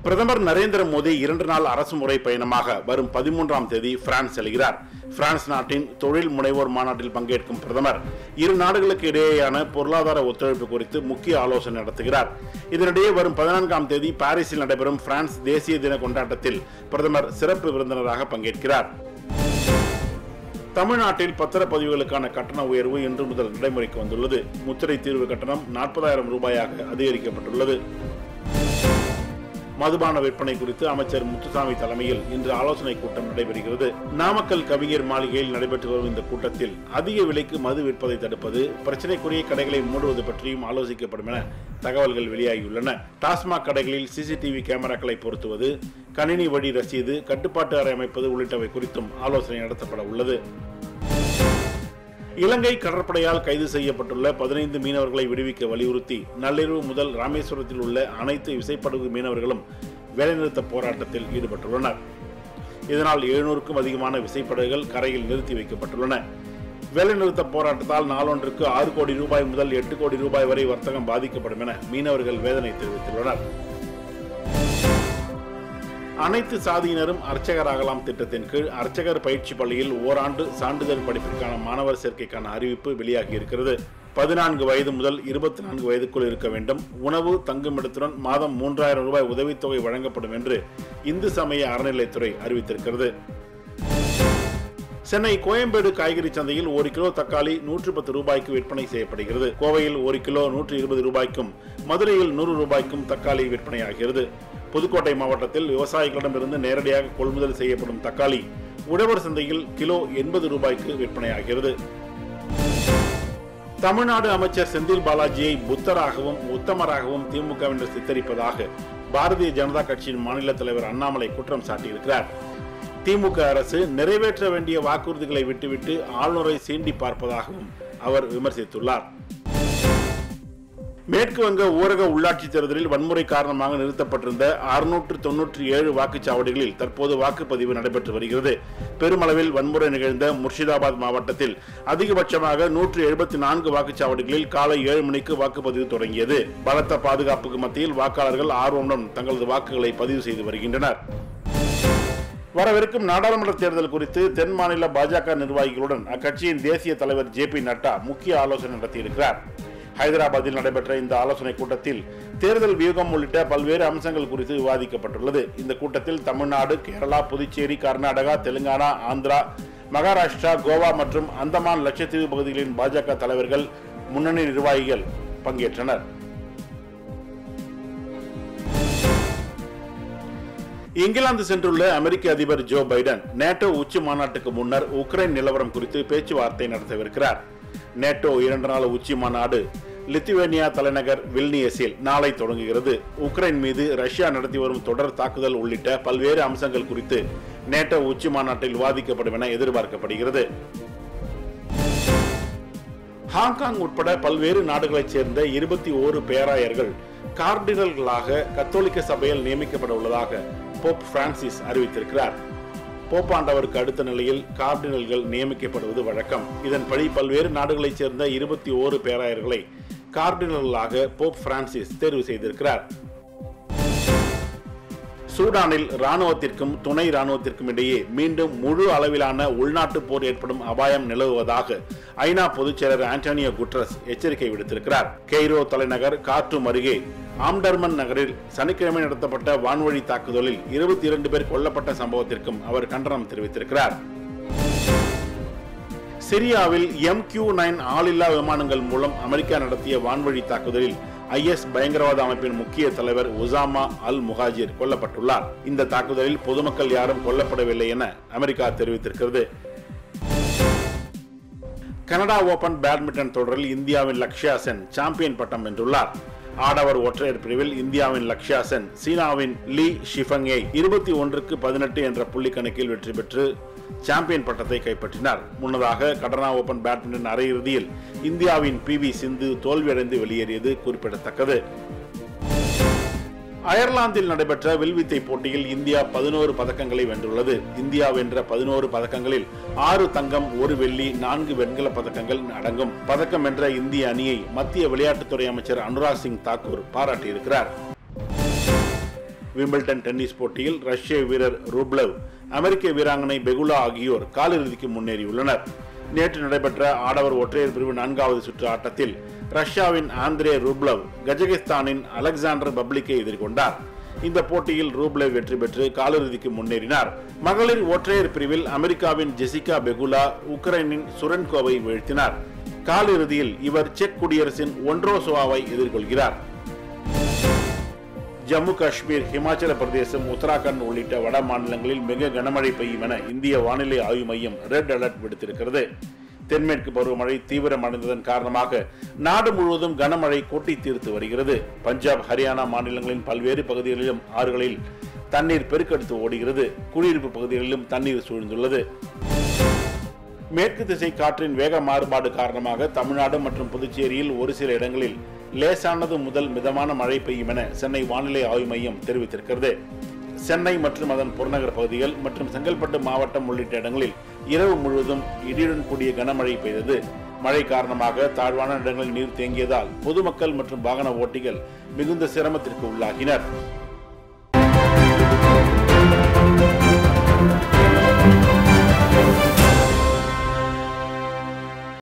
பிரதமர் நரேந்திர மோடி இரண்டு நாள் அரசு முறை பயணமாக வரும் பதிமூன்றாம் தேதி பிரான்ஸ் செல்கிறார் பிரான்ஸ் நாட்டின் தொழில் முனைவோர் மாநாட்டில் பங்கேற்கும் பிரதமர் இரு நாடுகளுக்கு இடையேயான பொருளாதார ஒத்துழைப்பு குறித்து முக்கிய ஆலோசனை நடத்துகிறார் இதனிடையே வரும் பதினான்காம் தேதி பாரிஸில் நடைபெறும் பிரான்ஸ் தேசிய தின கொண்டாட்டத்தில் பிரதமர் சிறப்பு விருந்தினராக பங்கேற்கிறார் தமிழ்நாட்டில் பத்திரப்பதிவுகளுக்கான கட்டண உயர்வு இன்று முதல் நடைமுறைக்கு வந்துள்ளது முத்திரை தீர்வு கட்டணம் நாற்பதாயிரம் ரூபாயாக அதிகரிக்கப்பட்டுள்ளது மதுபான விற்பனை குறித்து அமைச்சர் முத்துசாமி தலைமையில் இன்று ஆலோசனை கூட்டம் நடைபெறுகிறது நாமக்கல் கவிஞர் மாளிகையில் நடைபெற்று வரும் இந்த கூட்டத்தில் அதிக விலைக்கு மது விற்பதை தடுப்பது பிரச்சனைக்குரிய கடைகளை மூடுவது பற்றியும் ஆலோசிக்கப்படும் என தகவல்கள் வெளியாகியுள்ளன டாஸ்மாக் கடைகளில் சிசிடிவி கேமராக்களை பொருத்துவது கணினி வழி ரசீது கட்டுப்பாட்டு அறை அமைப்பது உள்ளிட்டவை குறித்தும் ஆலோசனை நடத்தப்பட உள்ளது இலங்கை கடற்படையால் கைது செய்யப்பட்டுள்ள பதினைந்து மீனவர்களை விடுவிக்க வலியுறுத்தி நள்ளிரவு முதல் ராமேஸ்வரத்தில் உள்ள அனைத்து விசைப்படகு மீனவர்களும் வேலைநிறுத்த போராட்டத்தில் ஈடுபட்டுள்ளனர் இதனால் எழுநூறுக்கும் அதிகமான விசைப்படகுகள் கரையில் நிறுத்தி வைக்கப்பட்டுள்ளன வேலைநிறுத்த போராட்டத்தால் நாளொன்றுக்கு ஆறு கோடி ரூபாய் முதல் எட்டு கோடி ரூபாய் வரை வர்த்தகம் பாதிக்கப்படும் என மீனவர்கள் வேதனை தெரிவித்துள்ளனர் அனைத்து சாதியினரும் அர்ச்சகராகலாம் திட்டத்தின் கீழ் அர்ச்சகர் பயிற்சி பள்ளியில் ஓராண்டு சான்றிதழ் படிப்பிற்கான மாணவர் சேர்க்கைக்கான அறிவிப்பு வெளியாகி இருக்கிறது பதினான்கு வயது முதல் இருபத்தி நான்கு வயதுக்குள் இருக்க வேண்டும் உணவு தங்குமிடத்துடன் மாதம் மூன்றாயிரம் ரூபாய் உதவித்தொகை வழங்கப்படும் என்று இந்து சமய அறநிலைத்துறை அறிவித்திருக்கிறது சென்னை கோயம்பேடு காய்கறி சந்தையில் ஒரு கிலோ தக்காளி நூற்று பத்து ரூபாய்க்கு விற்பனை செய்யப்படுகிறது கோவையில் ஒரு கிலோ நூற்று இருபது ரூபாய்க்கும் மதுரையில் நூறு ரூபாய்க்கும் தக்காளி விற்பனையாகிறது புதுக்கோட்டை மாவட்டத்தில் விவசாயிகளிடமிருந்து நேரடியாக கொள்முதல் செய்யப்படும் தக்காளி உழவர் சந்தையில் கிலோ எண்பது ரூபாய்க்கு விற்பனையாகிறது தமிழ்நாடு அமைச்சர் செந்தில் பாலாஜியை புத்தராகவும் உத்தமராகவும் திமுகவினர் சித்தரிப்பதாக பாரதிய ஜனதா கட்சியின் மாநில தலைவர் அண்ணாமலை குற்றம் சாட்டியிருக்கிறார் திமுக அரசு நிறைவேற்ற வேண்டிய வாக்குறுதிகளை விட்டுவிட்டு ஆளுநரை சீண்டி பார்ப்பதாகவும் அவர் விமர்சித்துள்ளார் மேற்கு வங்க ஊரக உள்ளாட்சி தேர்தலில் வன்முறை காரணமாக நிறுத்தப்பட்டிருந்த அறுநூற்று தொன்னூற்றி ஏழு வாக்குச்சாவடிகளில் தற்போது வாக்குப்பதிவு நடைபெற்று வருகிறது பெருமளவில் வன்முறை நிகழ்ந்த முர்ஷிதாபாத் மாவட்டத்தில் அதிகபட்சமாக நூற்று எழுபத்தி நான்கு வாக்குச்சாவடிகளில் காலை ஏழு மணிக்கு வாக்குப்பதிவு தொடங்கியது பலத்த பாதுகாப்புக்கு மத்தியில் வாக்காளர்கள் ஆர்வமுடன் தங்களது வாக்குகளை பதிவு செய்து வருகின்றனர் வரவிருக்கும் நாடாளுமன்ற தேர்தல் குறித்து தென் மாநில பாஜக நிர்வாகிகளுடன் அக்கட்சியின் தேசிய தலைவர் ஜே பி நட்டா முக்கிய ஆலோசனை நடத்தியிருக்கிறார் ஹைதராபாத்தில் நடைபெற்ற இந்த ஆலோசனை கூட்டத்தில் தேர்தல் வியூகம் உள்ளிட்ட பல்வேறு அம்சங்கள் குறித்து விவாதிக்கப்பட்டுள்ளது இந்த கூட்டத்தில் தமிழ்நாடு கேரளா புதுச்சேரி கர்நாடகா தெலுங்கானா ஆந்திரா மகாராஷ்டிரா கோவா மற்றும் அந்தமான் லட்சத்தீவு பகுதிகளின் பாஜக தலைவர்கள் முன்னணி நிர்வாகிகள் பங்கேற்றனர் இங்கிலாந்து சென்றுள்ள அமெரிக்க அதிபர் ஜோ பைடன் நேட்டோ உச்சி மாநாட்டுக்கு முன்னர் உக்ரைன் நிலவரம் குறித்து பேச்சுவார்த்தை நடத்தவிருக்கிறார் நேட்டோ இரண்டு நாள் உச்சி மாநாடு லித்துவேனியா தலைநகர் வில்னியஸில் நாளை தொடங்குகிறது உக்ரைன் மீது ரஷ்யா நடத்தி வரும் தொடர் தாக்குதல் உள்ளிட்ட பல்வேறு அம்சங்கள் குறித்து நேட்டோ உச்சி மாநாட்டில் விவாதிக்கப்படும் என எதிர்பார்க்கப்படுகிறது ஹாங்காங் உட்பட பல்வேறு நாடுகளைச் சேர்ந்த இருபத்தி ஓரு பேராயர்கள் கார்டினல்களாக கத்தோலிக்க சபையில் நியமிக்கப்பட உள்ளதாக போப் பிரான்சிஸ் அறிவித்திருக்கிறார் போப்பாண்டவருக்கு அடுத்த நிலையில் கார்டினல்கள் நியமிக்கப்படுவது வழக்கம் இதன்படி பல்வேறு நாடுகளைச் சேர்ந்த இருபத்தி ஓரு பேராயர்களை கார்டினல்களாக போப் பிரான்சிஸ் தேர்வு செய்திருக்கிறார் சூடானில் ராணுவத்திற்கும் துணை ராணுவத்திற்கும் இடையே மீண்டும் முழு அளவிலான உள்நாட்டு போர் ஏற்படும் அபாயம் நிலவுவதாக ஐநா பொதுச் செயலர் ஆண்டோனியோ குட்ரஸ் எச்சரிக்கை விடுத்திருக்கிறார் கெய்ரோ தலைநகர் கார்ட்டூம் அருகே ஆம்டர்மன் நகரில் சனிக்கிழமை நடத்தப்பட்ட வான்வழி தாக்குதலில் இருபத்தி இரண்டு பேர் கொல்லப்பட்ட சம்பவத்திற்கும் அவர் கண்டனம் தெரிவித்திருக்கிறார் சிரியாவில் எம் கியூ நைன் ஆளில்லா விமானங்கள் மூலம் அமெரிக்கா நடத்திய வான்வழி தாக்குதலில் ஐஎஸ் பயங்கரவாத அமைப்பின் முக்கிய தலைவர் உசாமா அல் முஹாஜிர் கொல்லப்பட்டுள்ளார் இந்த தாக்குதலில் பொதுமக்கள் யாரும் கொல்லப்படவில்லை என அமெரிக்கா தெரிவித்திருக்கிறது கனடா ஓபன் பேட்மிண்டன் தொடரில் இந்தியாவின் லக்ஷ்யா சென் சாம்பியன் பட்டம் வென்றுள்ளார் ஆடவர் ஒற்றையர் பிரிவில் இந்தியாவின் லக்ஷ்யா சென் சீனாவின் லீ ஷிஃபங்கை இருபத்தி ஒன்றுக்கு பதினெட்டு என்ற புள்ளி கணக்கில் வெற்றி பெற்று சாம்பியன் பட்டத்தை கைப்பற்றினார் முன்னதாக கடனா ஓபன் பேட்மிண்டன் அரையிறுதியில் இந்தியாவின் பி வி சிந்து தோல்வியடைந்து வெளியேறியது குறிப்பிடத்தக்கது அயர்லாந்தில் நடைபெற்ற வில்வித்தை போட்டியில் இந்தியா பதினோரு பதக்கங்களை வென்றுள்ளது இந்தியா வென்ற பதினோரு பதக்கங்களில் ஆறு தங்கம் ஒரு வெள்ளி நான்கு வெண்கல பதக்கங்கள் அடங்கும் பதக்கம் வென்ற இந்திய அணியை மத்திய விளையாட்டுத்துறை அமைச்சர் அனுராக் சிங் தாக்கூர் பாராட்டியிருக்கிறார் விம்பிள்டன் டென்னிஸ் போட்டியில் ரஷ்ய வீரர் ரூப்லவ் அமெரிக்க வீராங்கனை பெகுலா ஆகியோர் காலிறுதிக்கு முன்னேறியுள்ளனர் நேற்று நடைபெற்ற ஆடவர் ஒற்றையர் பிரிவு நான்காவது சுற்று ஆட்டத்தில் ரஷ்யாவின் ஆந்திரே ரூப்லவ் கஜகிஸ்தானின் அலெக்சாண்டர் பப்ளிக்கை எதிர்கொண்டார் இந்த போட்டியில் ரூப்லவ் வெற்றி பெற்று காலிறுதிக்கு முன்னேறினார் மகளிர் ஒற்றையர் பிரிவில் அமெரிக்காவின் ஜெசிகா பெகுலா உக்ரைனின் சுரன்கோவை வீழ்த்தினார் காலிறுதியில் இவர் செக் குடியரசின் ஒன்ட்ரோசோவாவை எதிர்கொள்கிறார் ஜம்மு காஷ்மீர் ஹிமாச்சல பிரதேசம் உத்தராகண்ட் உள்ளிட்ட வட மாநிலங்களில் மிக கனமழை பெய்யும் என இந்திய வானிலை ஆய்வு மையம் ரெட் அலர்ட் விடுத்திருக்கிறது தென்மேற்கு பருவமழை தீவிரமடைந்ததன் காரணமாக நாடு முழுவதும் கனமழை கொட்டி தீர்த்து வருகிறது பஞ்சாப் ஹரியானா மாநிலங்களின் பல்வேறு பகுதிகளிலும் ஆறுகளில் தண்ணீர் பெருக்கெடுத்து ஓடுகிறது குடியிருப்பு பகுதிகளிலும் தண்ணீர் சூழ்ந்துள்ளது மேற்கு திசை காற்றின் வேக மாறுபாடு காரணமாக தமிழ்நாடு மற்றும் புதுச்சேரியில் ஒரு சில இடங்களில் லேசானது முதல் மிதமான மழை பெய்யும் என சென்னை வானிலை ஆய்வு மையம் தெரிவித்திருக்கிறது சென்னை மற்றும் அதன் புறநகர் பகுதிகள் மற்றும் செங்கல்பட்டு மாவட்டம் உள்ளிட்ட இடங்களில் இரவு முழுவதும் இடியுடன் கூடிய கனமழை பெய்தது மழை காரணமாக தாழ்வான இடங்களில் நீர் தேங்கியதால் பொதுமக்கள் மற்றும் வாகன ஓட்டிகள் மிகுந்த சிரமத்திற்கு உள்ளாகினர்